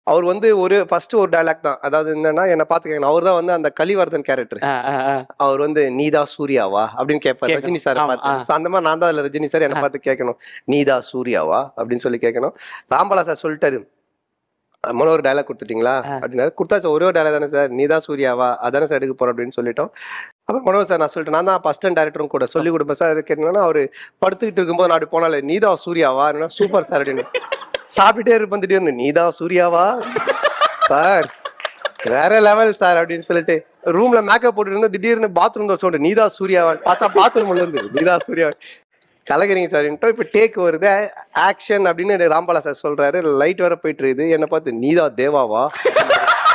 அவர் வந்து ஒரு ஃபர்ஸ்ட் ஒரு டயலாக் தான் அதாவது என்னன்னா என்ன பார்த்து கேட்கணும் அவர் தான் வந்து அந்த கலிவர்தன் கேரக்டர் ஆ, ஆ, ஆ. அவர் வந்து நீதா சூர்யாவா அப்படின்னு கேட்பாரு கேட்கணும். ரஜினி சார் ஆமா, பார்த்து ஆ. So, அந்த மாதிரி நான் தான் அதுல ரஜினி சார் என்ன பார்த்து கேட்கணும் நீதா சூர்யாவா அப்படின்னு சொல்லி கேட்கணும் ராம்பலா சார் சொல்லிட்டாரு மொழ ஒரு டயலாக் கொடுத்துட்டீங்களா அப்படின்னாரு கொடுத்தாச்சு ஒரே ஒரு டயலாக் தானே சார் நீதா சூர்யாவா அதானே சார் எடுக்க போறோம் அப்படின்னு சொல்லிட்டோம் அப்புறம் மனோஜ் சார் நான் சொல்லிட்டேன் நான் தான் அசிஸ்டன்ட் டேரக்டரும் கூட சொல்லி கொடுப்பேன் சார் கேட்டீங்கன்னா அவர் படுத்துக்கிட்டு இருக்கும்போது நான் அப்படி போனாலே நீதா சூர்யாவா சூப்பர் சார் அப்படின்னு சாப்பிட்டுட்டே இருப்பேன் திடீர்னு நீதா சூர்யாவா சார் வேற லெவல் சார் அப்படின்னு சொல்லிட்டு ரூம்ல மேக்கப் போட்டு இருந்தா திடீர்னு பாத்ரூம் தான் சொல்லிட்டு நீதா சூர்யாவா பார்த்தா பாத்ரூம் உள்ள இருந்து நீதா சூர்யா கலகரிங்க சார் இப்போ டேக் வருது ஆக்ஷன் அப்படின்னு ராம்பாலா சார் சொல்றாரு லைட் வர போயிட்டு இருக்குது என்ன பார்த்து நீதா தேவாவா